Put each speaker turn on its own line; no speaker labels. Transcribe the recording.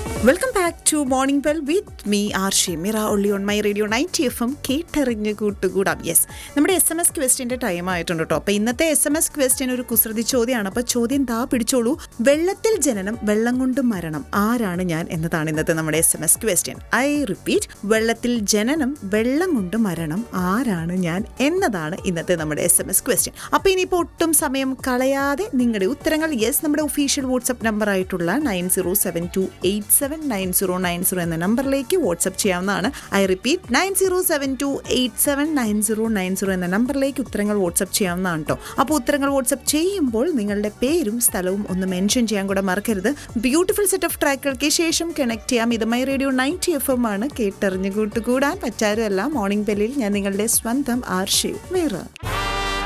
welcome back to morning well with me R Shimira ഒള്ളി on my radio ninety F M കേട്ടറിഞ്ഞ് കൂട്ടുകൂടാം yes നമ്മുടെ S M S ക്വസ്റ്റിൻ്റെ time ആയിട്ടുണ്ട് കേട്ടോ അപ്പോൾ ഇന്നത്തെ എസ് എം എസ് ക്വസ്റ്റ്യൻ ഒരു കുസൃതി ചോദ്യമാണ് അപ്പോൾ ചോദ്യം താ പിടിച്ചോളൂ വെള്ളത്തിൽ ജനനം വെള്ളം കൊണ്ട് മരണം ആരാണ് ഞാൻ എന്നതാണ് ഇന്നത്തെ നമ്മുടെ S M S question I repeat വെള്ളത്തിൽ ജനനം വെള്ളം കൊണ്ട് മരണം ആരാണ് ഞാൻ എന്നതാണ് ഇന്നത്തെ നമ്മുടെ എസ് എം എസ് ക്വസ്റ്റ്യൻ അപ്പോൾ ഇനിയിപ്പോൾ ഒട്ടും സമയം കളയാതെ നിങ്ങളുടെ ഉത്തരങ്ങൾ യെസ് നമ്മുടെ ഒഫീഷ്യൽ വാട്സപ്പ് നമ്പർ ആയിട്ടുള്ള nine zero seven two eight seven nine zero nine zero എന്ന നമ്പറിലേക്ക് വാട്സപ്പ് ചെയ്യാവുന്നതാണ് I repeat nine zero seven two eight seven nine zero nine zero എന്ന നമ്പറിലേക്ക് ഉത്തരങ്ങൾ വാട്സപ്പ് ചെയ്യാവുന്നതാണ് കേട്ടോ അപ്പോൾ ഉത്തരങ്ങൾ വാട്സപ്പ് ചെയ്യുമ്പോൾ നിങ്ങളുടെ പേരും സ്ഥലവും ഒന്ന് മെൻഷൻ ചെയ്യാൻ കൂടെ മറക്കരുത് ബ്യൂട്ടിഫുൾ സെറ്റ് ഓഫ് ട്രാക്കുകൾക്ക് ശേഷം കണക്ട് ചെയ്യാം ഇത് my radio ninety F M ആണ് കേട്ടറിഞ്ഞു കൂട്ടുകൂടാൻ പറ്റാറുമല്ല മോർണിംഗ് ബെല്ലിൽ ഞാൻ നിങ്ങളുടെ സ്വന്തം ആർഷയും വേറെ